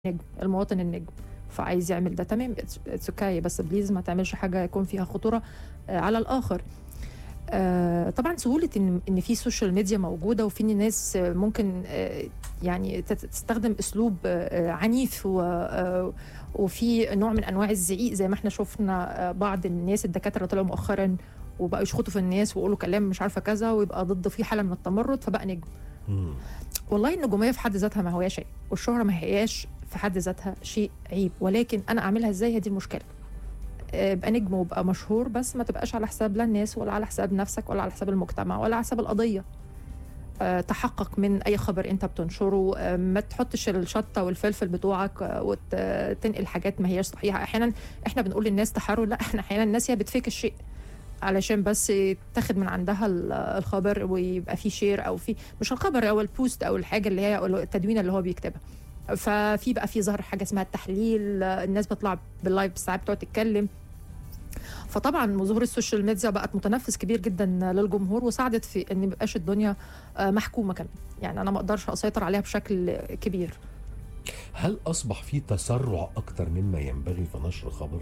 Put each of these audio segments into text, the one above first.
نجم المواطن النجم فعايز يعمل ده تمام اتس اوكي بس بليز ما تعملش حاجه يكون فيها خطوره آه، على الاخر آه، طبعا سهوله ان ان في سوشيال ميديا موجوده وفي ناس آه، ممكن آه، يعني تت- تستخدم اسلوب آه، آه، عنيف و- آه، وفي نوع من انواع الزعيق زي ما احنا شفنا آه، بعض الناس الدكاتره طلعوا مؤخرا وبقوا يشخطوا في الناس ويقولوا كلام مش عارفه كذا ويبقى ضد في حاله من التمرد فبقى نجم مم. والله النجوميه في حد ذاتها ما هواش شيء والشهره ما هياش في حد ذاتها شيء عيب ولكن انا اعملها ازاي هي دي المشكله آه، ابقى نجم وابقى مشهور بس ما تبقاش على حساب لا الناس ولا على حساب نفسك ولا على حساب المجتمع ولا على حساب القضيه آه، تحقق من اي خبر انت بتنشره آه، ما تحطش الشطه والفلفل بتوعك وتنقل حاجات ما هياش صحيحه احيانا احنا بنقول للناس تحروا لا احنا احيانا الناس هي بتفيك الشيء علشان بس تاخد من عندها ال- الخبر ويبقى في شير او في مش الخبر او البوست او الحاجه اللي هي أو التدوين اللي هو بيكتبها ففي بقى في ظهر حاجه اسمها التحليل الناس بتطلع باللايف ساعات بتقعد تتكلم فطبعا ظهور السوشيال ميديا بقت متنفس كبير جدا للجمهور وساعدت في ان مبقاش الدنيا آه، محكومه كمان يعني انا ما اقدرش اسيطر عليها بشكل كبير هل اصبح في تسرع اكتر مما ينبغي في نشر خبر؟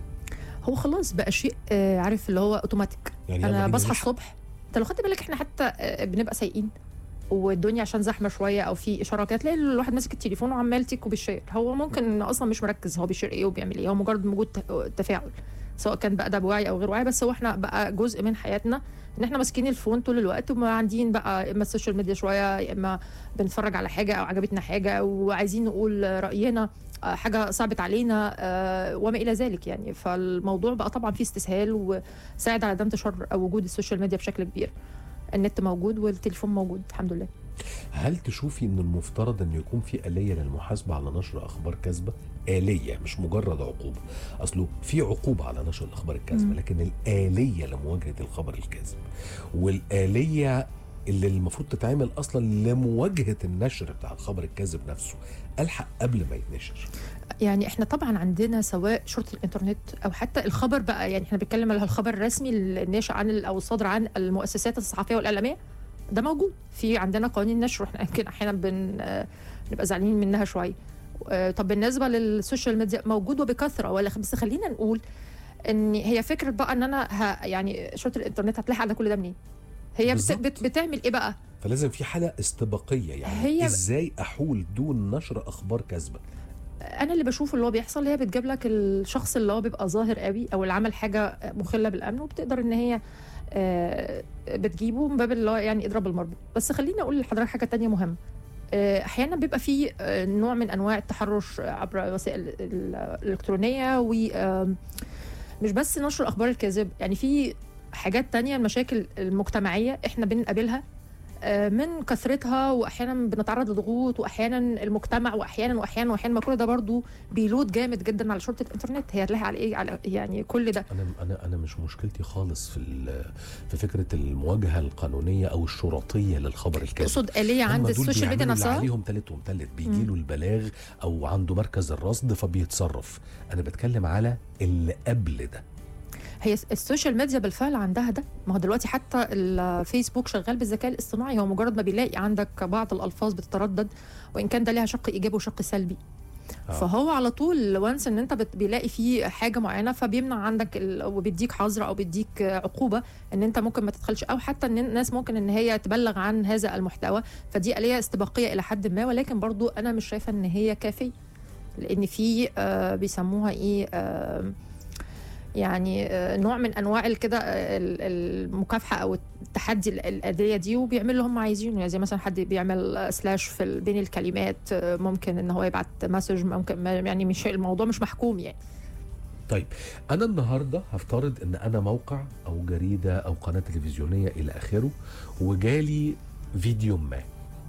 هو خلاص بقى شيء آه، عارف اللي هو اوتوماتيك يعني يلا انا بينا بصحى نلحق. الصبح انت لو خدت بالك احنا حتى آه، بنبقى سايقين والدنيا عشان زحمه شويه او في اشاره كده تلاقي الواحد ماسك التليفون وعمال تيك وبيشير هو ممكن اصلا مش مركز هو بيشير ايه وبيعمل ايه هو مجرد وجود ت- تفاعل سواء كان بقى ده بوعي او غير وعي بس هو احنا بقى جزء من حياتنا ان احنا ماسكين الفون طول الوقت وما عندين بقى اما السوشيال ميديا شويه يا اما بنتفرج على حاجه او عجبتنا حاجه وعايزين نقول راينا آه، حاجه صعبت علينا آه، وما الى ذلك يعني فالموضوع بقى طبعا فيه استسهال وساعد على ده انتشار وجود السوشيال ميديا بشكل كبير النت موجود والتليفون موجود الحمد لله هل تشوفي ان المفترض ان يكون في آلية للمحاسبة على نشر اخبار كاذبة؟ آلية مش مجرد عقوبة، اصله في عقوبة على نشر الاخبار الكاذبة، مم. لكن الآلية لمواجهة الخبر الكاذب والآلية اللي المفروض تتعمل اصلا لمواجهة النشر بتاع الخبر الكاذب نفسه، الحق قبل ما يتنشر. يعني احنا طبعا عندنا سواء شرطه الانترنت او حتى الخبر بقى يعني احنا بنتكلم على الخبر الرسمي الناشئ عن ال- او الصادر عن المؤسسات الصحفيه والاعلاميه ده موجود في عندنا قوانين نشر واحنا يمكن احيانا بن آه، نبقى زعلانين منها شويه آه، طب بالنسبه للسوشيال ميديا موجود وبكثره ولا بس خلينا نقول ان هي فكره بقى ان انا ه يعني شرطه الانترنت هتلاقي على كل ده منين هي بت بالظبط. بت بتعمل ايه بقى فلازم في حالة استباقية يعني هي- ازاي احول دون نشر اخبار كاذبة؟ انا اللي بشوفه اللي هو بيحصل هي بتجيب لك الشخص اللي هو بيبقى ظاهر قوي او اللي عمل حاجه مخله بالامن وبتقدر ان هي آه، بتجيبه من باب اللي هو يعني اضرب المربوط بس خليني اقول لحضرتك حاجه تانية مهمه آه، احيانا بيبقى في آه، نوع من انواع التحرش عبر وسائل ال- الالكترونيه و آم، مش بس نشر الاخبار الكاذبه يعني في حاجات تانية المشاكل المجتمعيه احنا بنقابلها آه، من كثرتها واحيانا بنتعرض لضغوط واحيانا المجتمع واحيانا واحيانا واحيانا ما كل ده برضو بيلود جامد جدا على شرطه الانترنت هي هتلاقي على ايه على يعني كل ده انا انا انا مش مشكلتي خالص في ال- في فكره المواجهه القانونيه او الشرطيه للخبر الكاذب تقصد آلية هم عند دول السوشيال ميديا بيعملوا اللي نفسها عليهم تالت ومتلت بيجي له البلاغ او عنده مركز الرصد فبيتصرف انا بتكلم على اللي قبل ده هي السوشيال ميديا بالفعل عندها ده ما هو دلوقتي حتى الفيسبوك شغال بالذكاء الاصطناعي هو مجرد ما بيلاقي عندك بعض الالفاظ بتتردد وان كان ده ليها شق ايجابي وشق سلبي آه. فهو على طول وانس ان انت بت- بيلاقي فيه حاجه معينه فبيمنع عندك ال... وبيديك حظر او بيديك عقوبه ان انت ممكن ما تدخلش او حتى ان الناس ممكن ان هي تبلغ عن هذا المحتوى فدي آلية استباقيه الى حد ما ولكن برضو انا مش شايفه ان هي كافيه لان في آه بيسموها ايه آه يعني آه، نوع من انواع كده آه، ال- المكافحه او التحدي ال- الاديه دي وبيعملوا اللي هم عايزينه يعني زي مثلا حد بيعمل آه، سلاش في ال- بين الكلمات آه، ممكن ان هو يبعت مسج ممكن ما- يعني مش الموضوع مش محكوم يعني طيب انا النهارده هفترض ان انا موقع او جريده او قناه تلفزيونيه الى اخره وجالي فيديو ما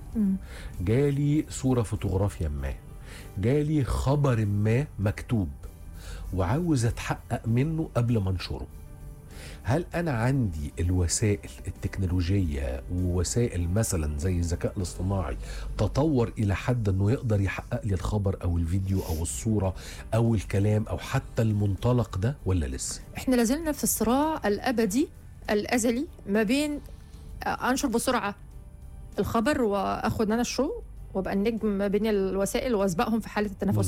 جالي صوره فوتوغرافيا ما جالي خبر ما مكتوب وعاوز اتحقق منه قبل ما انشره هل انا عندي الوسائل التكنولوجيه ووسائل مثلا زي الذكاء الاصطناعي تطور الى حد انه يقدر يحقق لي الخبر او الفيديو او الصوره او الكلام او حتى المنطلق ده ولا لسه احنا لازلنا في الصراع الابدي الازلي ما بين آه، انشر بسرعه الخبر واخد انا الشو وابقى النجم ما بين الوسائل واسبقهم في حاله التنافسيه